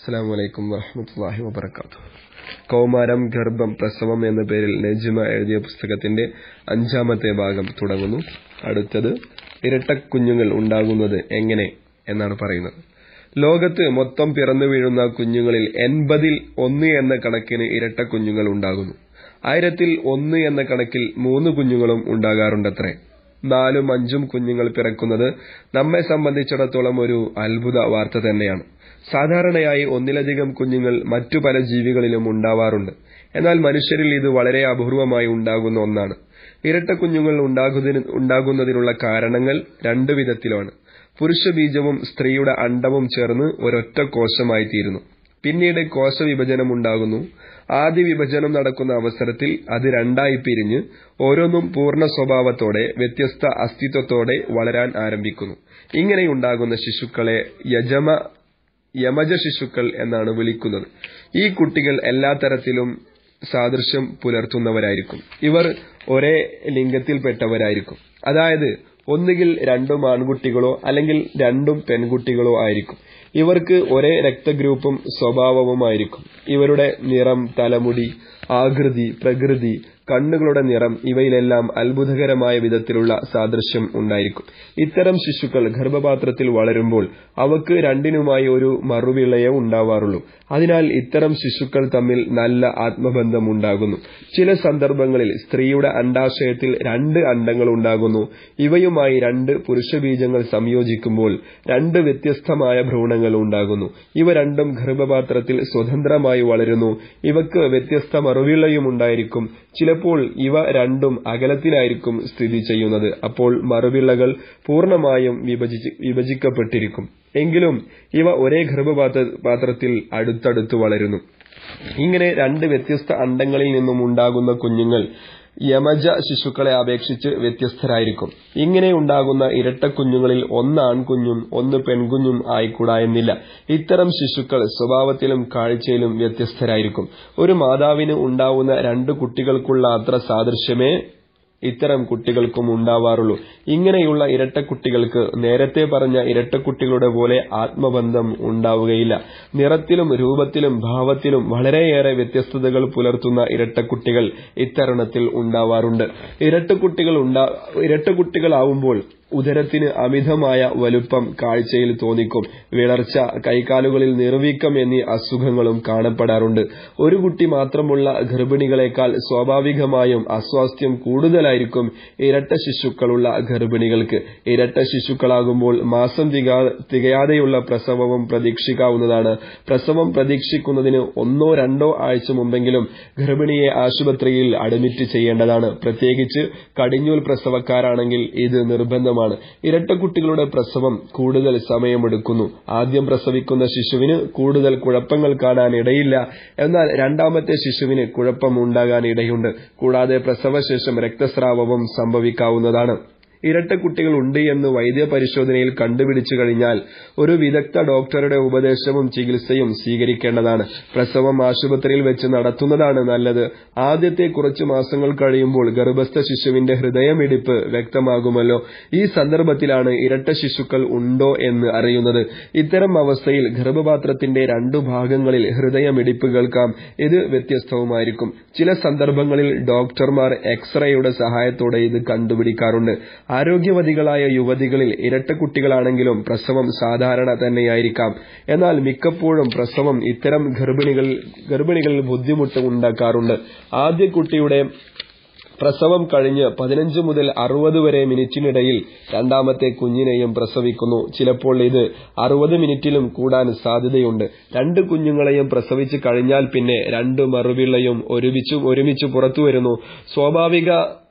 അസ്സാം വലൈക്കും വറഹമത്തല്ലാഹി വബർക്കാത്തു കൗമാരം ഗർഭം പ്രസവം എന്ന പേരിൽ നജ്മ എഴുതിയ പുസ്തകത്തിന്റെ അഞ്ചാമത്തെ ഭാഗം തുടങ്ങുന്നു അടുത്തത് ഇരട്ടക്കുഞ്ഞുങ്ങൾ ഉണ്ടാകുന്നത് എങ്ങനെ എന്നാണ് പറയുന്നത് ലോകത്ത് മൊത്തം പിറന്നു വീഴുന്ന കുഞ്ഞുങ്ങളിൽ എൺപതിൽ ഒന്ന് എന്ന കണക്കിന് ഇരട്ട കുഞ്ഞുങ്ങൾ ഉണ്ടാകുന്നു ആയിരത്തിൽ ഒന്ന് എന്ന കണക്കിൽ മൂന്ന് കുഞ്ഞുങ്ങളും ഉണ്ടാകാറുണ്ടത്രേ നാലും അഞ്ചും കുഞ്ഞുങ്ങൾ പിറക്കുന്നത് നമ്മെ സംബന്ധിച്ചിടത്തോളം ഒരു അത്ഭുത വാർത്ത തന്നെയാണ് സാധാരണയായി ഒന്നിലധികം കുഞ്ഞുങ്ങൾ മറ്റു പല ജീവികളിലും ഉണ്ടാവാറുണ്ട് എന്നാൽ മനുഷ്യരിൽ ഇത് വളരെ അപൂർവമായി ഉണ്ടാകുന്ന ഒന്നാണ് ഇരട്ട കുഞ്ഞുങ്ങൾ ഉണ്ടാകുന്നതിനുള്ള കാരണങ്ങൾ രണ്ടു വിധത്തിലാണ് പുരുഷ ബീജവും സ്ത്രീയുടെ അണ്ടവും ചേർന്ന് ഒരൊറ്റ കോശമായി തീരുന്നു പിന്നീട് കോശവിഭജനം ഉണ്ടാകുന്നു ആദ്യ വിഭജനം നടക്കുന്ന അവസരത്തിൽ അത് രണ്ടായി പിരിഞ്ഞ് ഓരോന്നും പൂർണ്ണ സ്വഭാവത്തോടെ വ്യത്യസ്ത അസ്തിത്വത്തോടെ വളരാൻ ആരംഭിക്കുന്നു ഇങ്ങനെയുണ്ടാകുന്ന ശിശുക്കളെ യജമ യമജ ശിശുക്കൾ എന്നാണ് വിളിക്കുന്നത് ഈ കുട്ടികൾ എല്ലാ തരത്തിലും സാദൃശ്യം പുലർത്തുന്നവരായിരിക്കും ഇവർ ഒരേ ലിംഗത്തിൽപ്പെട്ടവരായിരിക്കും അതായത് ഒന്നുകിൽ രണ്ടും ആൺകുട്ടികളോ അല്ലെങ്കിൽ രണ്ടും പെൺകുട്ടികളോ ആയിരിക്കും ഇവർക്ക് ഒരേ രക്തഗ്രൂപ്പും സ്വഭാവവുമായിരിക്കും ഇവരുടെ നിറം തലമുടി ആകൃതി പ്രകൃതി കണ്ണുകളുടെ നിറം ഇവയിലെല്ലാം അത്ഭുതകരമായ വിധത്തിലുള്ള സാദൃശ്യം ഉണ്ടായിരിക്കും ഇത്തരം ശിശുക്കൾ ഗർഭപാത്രത്തിൽ വളരുമ്പോൾ അവക്ക് രണ്ടിനുമായി ഒരു മറുവിളയെ ഉണ്ടാവാറുള്ളൂ അതിനാൽ ഇത്തരം ശിശുക്കൾ തമ്മിൽ നല്ല ആത്മബന്ധം ഉണ്ടാകുന്നു ചില സന്ദർഭങ്ങളിൽ സ്ത്രീയുടെ അണ്ടാശയത്തിൽ രണ്ട് അണ്ടങ്ങൾ ഉണ്ടാകുന്നു ഇവയുമായി രണ്ട് പുരുഷബീജങ്ങൾ സംയോജിക്കുമ്പോൾ രണ്ട് വ്യത്യസ്തമായ ഭ്രൂണങ്ങൾ ഉണ്ടാകുന്നു ഇവ രണ്ടും ഗർഭപാത്രത്തിൽ സ്വതന്ത്രമായി വളരുന്നു ഇവക്ക് വ്യത്യസ്ത മറുവിളയും ഉണ്ടായിരിക്കും ചിലപ്പോൾ ഇവ രണ്ടും അകലത്തിലായിരിക്കും സ്ഥിതി ചെയ്യുന്നത് അപ്പോൾ മറുവിളകൾ പൂർണ്ണമായും വിഭജിക്കപ്പെട്ടിരിക്കും എങ്കിലും ഇവ ഒരേ ഗർഭപാത്രത്തിൽ അടുത്തടുത്ത് വളരുന്നു ഇങ്ങനെ രണ്ട് വ്യത്യസ്ത അണ്ടങ്ങളിൽ നിന്നും ഉണ്ടാകുന്ന കുഞ്ഞുങ്ങൾ യമജ ശിശുക്കളെ അപേക്ഷിച്ച് വ്യത്യസ്തരായിരിക്കും ഇങ്ങനെ ഉണ്ടാകുന്ന ഇരട്ട കുഞ്ഞുങ്ങളിൽ ഒന്ന് ആൺകുഞ്ഞും ഒന്ന് പെൺകുഞ്ഞും ആയിക്കൂടാ എന്നില്ല ഇത്തരം ശിശുക്കൾ സ്വഭാവത്തിലും കാഴ്ചയിലും വ്യത്യസ്തരായിരിക്കും ഒരു മാതാവിന് ഉണ്ടാവുന്ന രണ്ട് കുട്ടികൾക്കുള്ള അത്ര സാദൃശ്യമേ ഇത്തരം കുട്ടികൾക്കും ഉണ്ടാവാറുള്ളൂ ഇങ്ങനെയുള്ള ഇരട്ടക്കുട്ടികൾക്ക് നേരത്തെ പറഞ്ഞ ഇരട്ടക്കുട്ടികളുടെ പോലെ ആത്മബന്ധം ഉണ്ടാവുകയില്ല നിറത്തിലും രൂപത്തിലും ഭാവത്തിലും വളരെയേറെ വ്യത്യസ്തതകൾ പുലർത്തുന്ന ഇരട്ടക്കുട്ടികൾ ഇത്തരുണത്തിൽ ഉണ്ടാവാറുണ്ട് ഇരട്ടക്കുട്ടികൾ ഉണ്ടാ ഇരട്ടക്കുട്ടികളാവുമ്പോൾ ഉദരത്തിന് അമിതമായ വലുപ്പം കാഴ്ചയിൽ തോന്നിക്കും വിളർച്ച കൈകാലുകളിൽ നിർവീക്കം എന്നീ അസുഖങ്ങളും കാണപ്പെടാറുണ്ട് ഒരു കുട്ടി മാത്രമുള്ള ഗർഭിണികളെക്കാൾ സ്വാഭാവികമായും അസ്വാസ്ഥ്യം കൂടുതലായിരിക്കും ഇരട്ട ശിശുക്കളുള്ള ഗർഭിണികൾക്ക് ഇരട്ട ശിശുക്കളാകുമ്പോൾ മാസം തികയാതെയുള്ള പ്രസവവും പ്രതീക്ഷിക്കാവുന്നതാണ് പ്രസവം പ്രതീക്ഷിക്കുന്നതിന് ഒന്നോ രണ്ടോ ആഴ്ച മുമ്പെങ്കിലും ഗർഭിണിയെ ആശുപത്രിയിൽ അഡ്മിറ്റ് ചെയ്യേണ്ടതാണ് പ്രത്യേകിച്ച് കടിഞ്ഞൂൽ പ്രസവക്കാരാണെങ്കിൽ ഇത് നിർബന്ധം പ്രസവമാണ് ഇരട്ടക്കുട്ടികളുടെ പ്രസവം കൂടുതൽ സമയമെടുക്കുന്നു ആദ്യം പ്രസവിക്കുന്ന ശിശുവിന് കൂടുതൽ കുഴപ്പങ്ങൾ കാണാൻ ഇടയില്ല എന്നാൽ രണ്ടാമത്തെ ശിശുവിന് കുഴപ്പമുണ്ടാകാൻ ഇടയുണ്ട് കൂടാതെ പ്രസവശേഷം രക്തസ്രാവവും സംഭവിക്കാവുന്നതാണ് ഇരട്ടക്കുട്ടികൾ ഉണ്ട് എന്ന് വൈദ്യപരിശോധനയിൽ കണ്ടുപിടിച്ചു കഴിഞ്ഞാൽ ഒരു വിദഗ്ധ ഡോക്ടറുടെ ഉപദേശവും ചികിത്സയും സ്വീകരിക്കേണ്ടതാണ് പ്രസവം ആശുപത്രിയിൽ വെച്ച് നടത്തുന്നതാണ് നല്ലത് ആദ്യത്തെ കുറച്ചു മാസങ്ങൾ കഴിയുമ്പോൾ ഗർഭസ്ഥ ശിശുവിന്റെ ഹൃദയമിടിപ്പ് വ്യക്തമാകുമല്ലോ ഈ സന്ദർഭത്തിലാണ് ഇരട്ട ശിശുക്കൾ ഉണ്ടോ എന്ന് അറിയുന്നത് ഇത്തരം അവസ്ഥയിൽ ഗർഭപാത്രത്തിന്റെ രണ്ടു ഭാഗങ്ങളിൽ ഹൃദയമിടിപ്പ് കേൾക്കാം ഇത് വ്യത്യസ്തവുമായിരിക്കും ചില സന്ദർഭങ്ങളിൽ ഡോക്ടർമാർ എക്സ്റേയുടെ സഹായത്തോടെ ഇത് കണ്ടുപിടിക്കാറുണ്ട് ആരോഗ്യവതികളായ യുവതികളിൽ ഇരട്ടക്കുട്ടികളാണെങ്കിലും പ്രസവം സാധാരണ തന്നെയായിരിക്കാം എന്നാൽ മിക്കപ്പോഴും പ്രസവം ഇത്തരം ഗർഭിണികൾ ഗർഭിണികളിൽ ബുദ്ധിമുട്ട് ഉണ്ടാക്കാറുണ്ട് ആദ്യ കുട്ടിയുടെ പ്രസവം കഴിഞ്ഞ് പതിനഞ്ച് മുതൽ അറുപത് വരെ മിനിറ്റിനിടയിൽ രണ്ടാമത്തെ കുഞ്ഞിനെയും പ്രസവിക്കുന്നു ചിലപ്പോൾ ഇത് അറുപത് മിനിറ്റിലും കൂടാൻ സാധ്യതയുണ്ട് രണ്ട് കുഞ്ഞുങ്ങളെയും പ്രസവിച്ചു കഴിഞ്ഞാൽ പിന്നെ രണ്ട് മറുപിള്ളയും ഒരുമിച്ച് ഒരുമിച്ച് പുറത്തു വരുന്നു സ്വാഭാവിക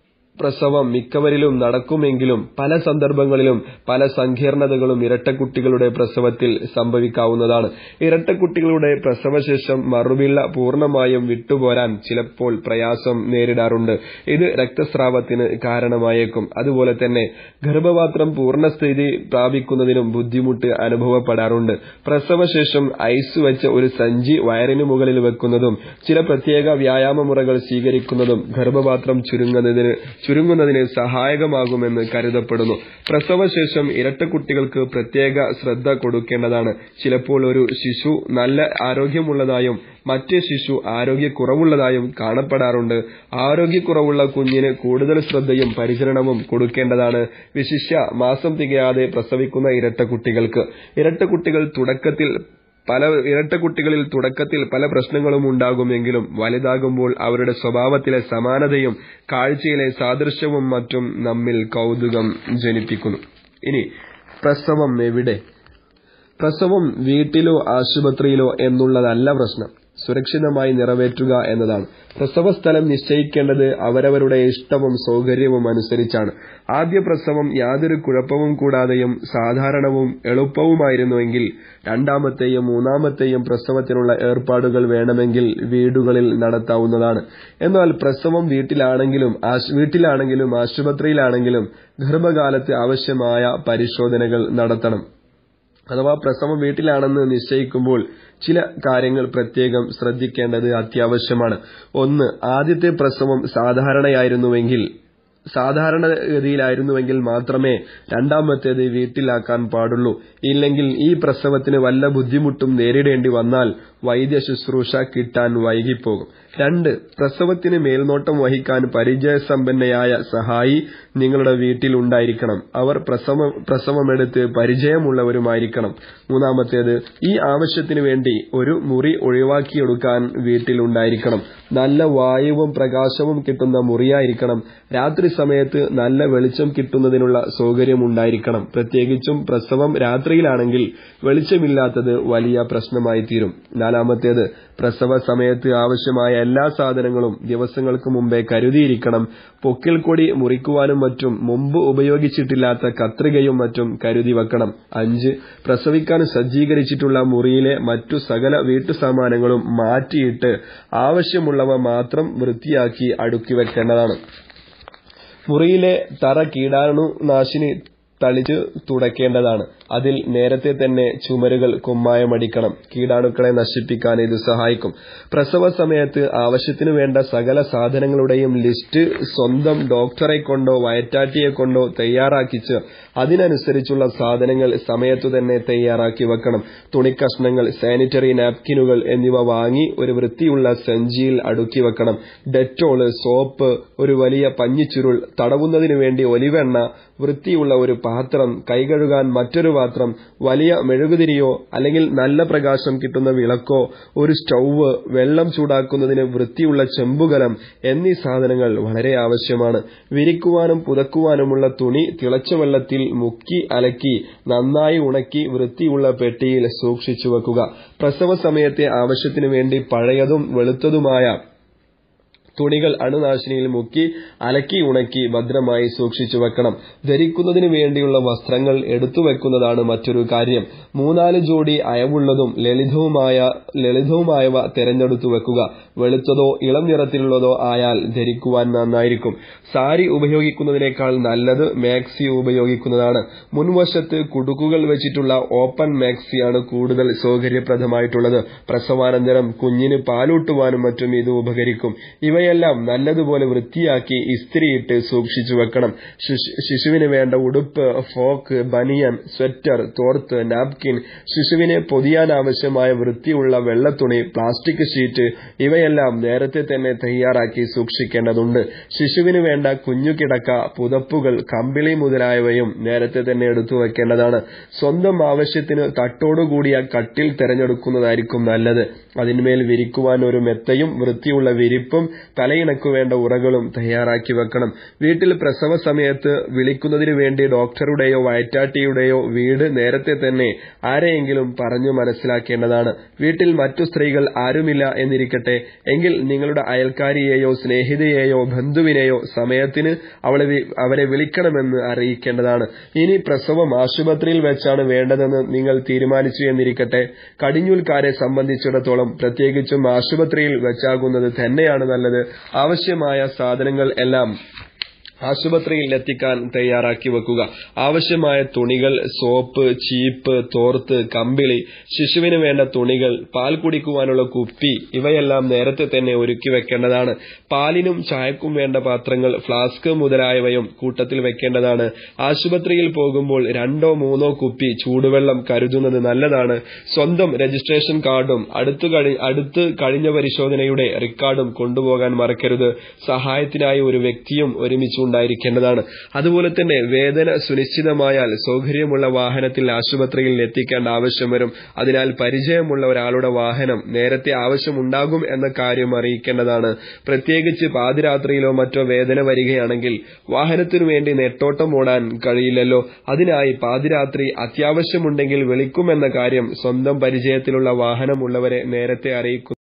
പ്രസവം മിക്കവരിലും നടക്കുമെങ്കിലും പല സന്ദർഭങ്ങളിലും പല സങ്കീർണതകളും ഇരട്ടക്കുട്ടികളുടെ പ്രസവത്തിൽ സംഭവിക്കാവുന്നതാണ് ഇരട്ടക്കുട്ടികളുടെ പ്രസവശേഷം മറുപിള്ള പൂർണ്ണമായും വിട്ടുപോരാൻ ചിലപ്പോൾ പ്രയാസം നേരിടാറുണ്ട് ഇത് രക്തസ്രാവത്തിന് കാരണമായേക്കും അതുപോലെ തന്നെ ഗർഭപാത്രം പൂർണ്ണസ്ഥിതി പ്രാപിക്കുന്നതിനും ബുദ്ധിമുട്ട് അനുഭവപ്പെടാറുണ്ട് പ്രസവശേഷം ഐസ് വെച്ച ഒരു സഞ്ചി വയറിനു മുകളിൽ വെക്കുന്നതും ചില പ്രത്യേക വ്യായാമ മുറകൾ സ്വീകരിക്കുന്നതും ഗർഭപാത്രം ചുരുങ്ങുന്നതിന് ചുരുങ്ങുന്നതിന് സഹായകമാകുമെന്ന് കരുതപ്പെടുന്നു പ്രസവശേഷം ഇരട്ടക്കുട്ടികൾക്ക് പ്രത്യേക ശ്രദ്ധ കൊടുക്കേണ്ടതാണ് ചിലപ്പോൾ ഒരു ശിശു നല്ല ആരോഗ്യമുള്ളതായും മറ്റേ ശിശു ആരോഗ്യക്കുറവുള്ളതായും കാണപ്പെടാറുണ്ട് ആരോഗ്യക്കുറവുള്ള കുഞ്ഞിന് കൂടുതൽ ശ്രദ്ധയും പരിചരണവും കൊടുക്കേണ്ടതാണ് വിശിഷ്യ മാസം തികയാതെ പ്രസവിക്കുന്ന ഇരട്ടക്കുട്ടികൾക്ക് ഇരട്ടക്കുട്ടികൾ തുടക്കത്തിൽ പല ഇരട്ടക്കുട്ടികളിൽ തുടക്കത്തിൽ പല പ്രശ്നങ്ങളും ഉണ്ടാകുമെങ്കിലും വലുതാകുമ്പോൾ അവരുടെ സ്വഭാവത്തിലെ സമാനതയും കാഴ്ചയിലെ സാദൃശ്യവും മറ്റും നമ്മിൽ കൗതുകം ജനിപ്പിക്കുന്നു ഇനി പ്രസവം എവിടെ പ്രസവം വീട്ടിലോ ആശുപത്രിയിലോ എന്നുള്ളതല്ല പ്രശ്നം സുരക്ഷിതമായി നിറവേറ്റുക എന്നതാണ് പ്രസവ സ്ഥലം നിശ്ചയിക്കേണ്ടത് അവരവരുടെ ഇഷ്ടവും സൗകര്യവും അനുസരിച്ചാണ് ആദ്യ പ്രസവം യാതൊരു കുഴപ്പവും കൂടാതെയും സാധാരണവും എളുപ്പവുമായിരുന്നുവെങ്കിൽ രണ്ടാമത്തെയും മൂന്നാമത്തെയും പ്രസവത്തിനുള്ള ഏർപ്പാടുകൾ വേണമെങ്കിൽ വീടുകളിൽ നടത്താവുന്നതാണ് എന്നാൽ പ്രസവം വീട്ടിലാണെങ്കിലും വീട്ടിലാണെങ്കിലും ആശുപത്രിയിലാണെങ്കിലും ഗർഭകാലത്ത് ആവശ്യമായ പരിശോധനകൾ നടത്തണം അഥവാ പ്രസവം വീട്ടിലാണെന്ന് നിശ്ചയിക്കുമ്പോൾ ചില കാര്യങ്ങൾ പ്രത്യേകം ശ്രദ്ധിക്കേണ്ടത് അത്യാവശ്യമാണ് ഒന്ന് ആദ്യത്തെ പ്രസവം സാധാരണയായിരുന്നുവെങ്കിൽ സാധാരണഗതിയിലായിരുന്നുവെങ്കിൽ മാത്രമേ രണ്ടാമത്തേത് വീട്ടിലാക്കാൻ പാടുള്ളൂ ഇല്ലെങ്കിൽ ഈ പ്രസവത്തിന് വല്ല ബുദ്ധിമുട്ടും നേരിടേണ്ടി വന്നാൽ വൈദ്യ ശുശ്രൂഷ കിട്ടാൻ വൈകിപ്പോകും രണ്ട് പ്രസവത്തിന് മേൽനോട്ടം വഹിക്കാൻ പരിചയസമ്പന്നയായ സഹായി നിങ്ങളുടെ വീട്ടിൽ ഉണ്ടായിരിക്കണം അവർ പ്രസവ പ്രസവമെടുത്ത് പരിചയമുള്ളവരുമായിരിക്കണം മൂന്നാമത്തേത് ഈ ആവശ്യത്തിന് വേണ്ടി ഒരു മുറി ഒഴിവാക്കിയെടുക്കാൻ വീട്ടിൽ ഉണ്ടായിരിക്കണം നല്ല വായുവും പ്രകാശവും കിട്ടുന്ന മുറിയായിരിക്കണം രാത്രി സമയത്ത് നല്ല വെളിച്ചം കിട്ടുന്നതിനുള്ള സൗകര്യം ഉണ്ടായിരിക്കണം പ്രത്യേകിച്ചും പ്രസവം രാത്രിയിലാണെങ്കിൽ വെളിച്ചമില്ലാത്തത് വലിയ പ്രശ്നമായി തീരും നാലാമത്തേത് പ്രസവ സമയത്ത് ആവശ്യമായ എല്ലാ സാധനങ്ങളും ദിവസങ്ങൾക്ക് മുമ്പേ കരുതിയിരിക്കണം പൊക്കിൽ കൊടി മുറിക്കുവാനും മറ്റും മുമ്പ് ഉപയോഗിച്ചിട്ടില്ലാത്ത കത്രികയും മറ്റും കരുതി വെക്കണം അഞ്ച് പ്രസവിക്കാൻ സജ്ജീകരിച്ചിട്ടുള്ള മുറിയിലെ മറ്റു സകല വീട്ടുസാമാനങ്ങളും മാറ്റിയിട്ട് ആവശ്യമുള്ളവ മാത്രം വൃത്തിയാക്കി അടുക്കി വെക്കേണ്ടതാണ് മുറിയിലെ തറ കീടാണുനാശിനി തളിച്ച് തുടയ്ക്കേണ്ടതാണ് അതിൽ നേരത്തെ തന്നെ ചുമരുകൾ കുമ്മായമടിക്കണം കീടാണുക്കളെ നശിപ്പിക്കാൻ ഇത് സഹായിക്കും പ്രസവ സമയത്ത് ആവശ്യത്തിനു വേണ്ട സകല സാധനങ്ങളുടെയും ലിസ്റ്റ് സ്വന്തം ഡോക്ടറെ കൊണ്ടോ വയറ്റാറ്റിയെ കൊണ്ടോ തയ്യാറാക്കിച്ച് അതിനനുസരിച്ചുള്ള സാധനങ്ങൾ സമയത്തു തന്നെ തയ്യാറാക്കി വെക്കണം തുണിക്കഷ്ണങ്ങൾ സാനിറ്ററി നാപ്കിനുകൾ എന്നിവ വാങ്ങി ഒരു വൃത്തിയുള്ള സഞ്ചിയിൽ അടുക്കി വെക്കണം ഡെറ്റോള് സോപ്പ് ഒരു വലിയ പഞ്ഞിച്ചുരുൾ തടവുന്നതിനു വേണ്ടി ഒലിവെണ്ണ വൃത്തിയുള്ള ഒരു പാത്രം കൈകഴുകാൻ മറ്റൊരു പാത്രം വലിയ മെഴുകുതിരിയോ അല്ലെങ്കിൽ നല്ല പ്രകാശം കിട്ടുന്ന വിളക്കോ ഒരു സ്റ്റൗവ് വെള്ളം ചൂടാക്കുന്നതിന് വൃത്തിയുള്ള ചെമ്പുകലം എന്നീ സാധനങ്ങൾ വളരെ ആവശ്യമാണ് വിരിക്കുവാനും പുതക്കുവാനുമുള്ള തുണി തിളച്ച വെള്ളത്തിൽ മുക്കി അലക്കി നന്നായി ഉണക്കി വൃത്തിയുള്ള പെട്ടിയിൽ സൂക്ഷിച്ചു വെക്കുക പ്രസവ സമയത്തെ ആവശ്യത്തിനു വേണ്ടി പഴയതും വെളുത്തതുമായ തുണികൾ അണുനാശിനിയിൽ മുക്കി അലക്കി ഉണക്കി ഭദ്രമായി സൂക്ഷിച്ചു വെക്കണം ധരിക്കുന്നതിന് വേണ്ടിയുള്ള വസ്ത്രങ്ങൾ എടുത്തു വെക്കുന്നതാണ് മറ്റൊരു കാര്യം മൂന്നാല് ജോഡി അയവുള്ളതും ലളിതവുമായ ലളിതവുമായവ തിരഞ്ഞെടുത്തു വെക്കുക വെളുത്തതോ ഇളം നിറത്തിലുള്ളതോ ആയാൽ ധരിക്കുവാൻ നന്നായിരിക്കും സാരി ഉപയോഗിക്കുന്നതിനേക്കാൾ നല്ലത് മാക്സി ഉപയോഗിക്കുന്നതാണ് മുൻവശത്ത് കുടുക്കുകൾ വെച്ചിട്ടുള്ള ഓപ്പൺ മാക്സിയാണ് കൂടുതൽ സൗകര്യപ്രദമായിട്ടുള്ളത് പ്രസവാനന്തരം കുഞ്ഞിന് പാലൂട്ടുവാനും മറ്റും ഇത് ഉപകരിക്കും ഇവയെല്ലാം നല്ലതുപോലെ വൃത്തിയാക്കി ഇസ്തിരിയിട്ട് സൂക്ഷിച്ചു വെക്കണം ശിശുവിന് വേണ്ട ഉടുപ്പ് ഫോക്ക് ബനിയൻ സ്വെറ്റർ തോർത്ത് നാപ്കിൻ ശിശുവിനെ പൊതിയാൻ ആവശ്യമായ വൃത്തിയുള്ള വെള്ളത്തുണി പ്ലാസ്റ്റിക് ഷീറ്റ് ഇവയെല്ലാം നേരത്തെ തന്നെ തയ്യാറാക്കി സൂക്ഷിക്കേണ്ടതുണ്ട് ശിശുവിന് വേണ്ട കുഞ്ഞുകിടക്ക പുതപ്പുകൾ കമ്പിളി മുതലായവയും നേരത്തെ തന്നെ എടുത്തു വെക്കേണ്ടതാണ് സ്വന്തം ആവശ്യത്തിന് തട്ടോടുകൂടിയ കട്ടിൽ തിരഞ്ഞെടുക്കുന്നതായിരിക്കും നല്ലത് അതിന്മേൽ വിരിക്കുവാൻ ഒരു മെത്തയും വൃത്തിയുള്ള വിരിപ്പും തലയിണക്കു വേണ്ട ഉറകളും തയ്യാറാക്കി വെക്കണം വീട്ടിൽ പ്രസവ സമയത്ത് വിളിക്കുന്നതിനു വേണ്ടി ഡോക്ടറുടെയോ വയറ്റാട്ടിയുടെയോ വീട് നേരത്തെ തന്നെ ആരെയെങ്കിലും പറഞ്ഞു മനസ്സിലാക്കേണ്ടതാണ് വീട്ടിൽ മറ്റു സ്ത്രീകൾ ആരുമില്ല എന്നിരിക്കട്ടെ എങ്കിൽ നിങ്ങളുടെ അയൽക്കാരിയെയോ സ്നേഹിതയെയോ ബന്ധുവിനെയോ സമയത്തിന് അവളെ അവരെ വിളിക്കണമെന്ന് അറിയിക്കേണ്ടതാണ് ഇനി പ്രസവം ആശുപത്രിയിൽ വെച്ചാണ് വേണ്ടതെന്ന് നിങ്ങൾ തീരുമാനിച്ചു എന്നിരിക്കട്ടെ കടിഞ്ഞൂൽക്കാരെ സംബന്ധിച്ചിടത്തോളം പ്രത്യേകിച്ചും ആശുപത്രിയിൽ വെച്ചാകുന്നത് തന്നെയാണ് നല്ലത് ആവശ്യമായ സാധനങ്ങൾ എല്ലാം ആശുപത്രിയിൽ എത്തിക്കാൻ തയ്യാറാക്കി വെക്കുക ആവശ്യമായ തുണികൾ സോപ്പ് ചീപ്പ് തോർത്ത് കമ്പിളി ശിശുവിന് വേണ്ട തുണികൾ പാൽ കുടിക്കുവാനുള്ള കുപ്പി ഇവയെല്ലാം നേരത്തെ തന്നെ ഒരുക്കി വെക്കേണ്ടതാണ് പാലിനും ചായക്കും വേണ്ട പാത്രങ്ങൾ ഫ്ലാസ്ക് മുതലായവയും കൂട്ടത്തിൽ വെക്കേണ്ടതാണ് ആശുപത്രിയിൽ പോകുമ്പോൾ രണ്ടോ മൂന്നോ കുപ്പി ചൂടുവെള്ളം കരുതുന്നത് നല്ലതാണ് സ്വന്തം രജിസ്ട്രേഷൻ കാർഡും അടുത്ത് അടുത്ത് കഴിഞ്ഞ പരിശോധനയുടെ റെക്കോർഡും കൊണ്ടുപോകാൻ മറക്കരുത് സഹായത്തിനായി ഒരു വ്യക്തിയും ഒരുമിച്ച് ഉണ്ടായിരിക്കേണ്ടതാണ് അതുപോലെ തന്നെ വേദന സുനിശ്ചിതമായാൽ സൗകര്യമുള്ള വാഹനത്തിൽ ആശുപത്രിയിൽ എത്തിക്കേണ്ട ആവശ്യം വരും അതിനാൽ പരിചയമുള്ള ഒരാളുടെ വാഹനം നേരത്തെ ആവശ്യമുണ്ടാകും എന്ന കാര്യം അറിയിക്കേണ്ടതാണ് പ്രത്യേകിച്ച് പാതിരാത്രിയിലോ മറ്റോ വേദന വരികയാണെങ്കിൽ വാഹനത്തിനു വേണ്ടി നെട്ടോട്ടം ഓടാൻ കഴിയില്ലല്ലോ അതിനായി പാതിരാത്രി അത്യാവശ്യമുണ്ടെങ്കിൽ വിളിക്കുമെന്ന കാര്യം സ്വന്തം പരിചയത്തിലുള്ള വാഹനമുള്ളവരെ നേരത്തെ അറിയിക്കുന്നു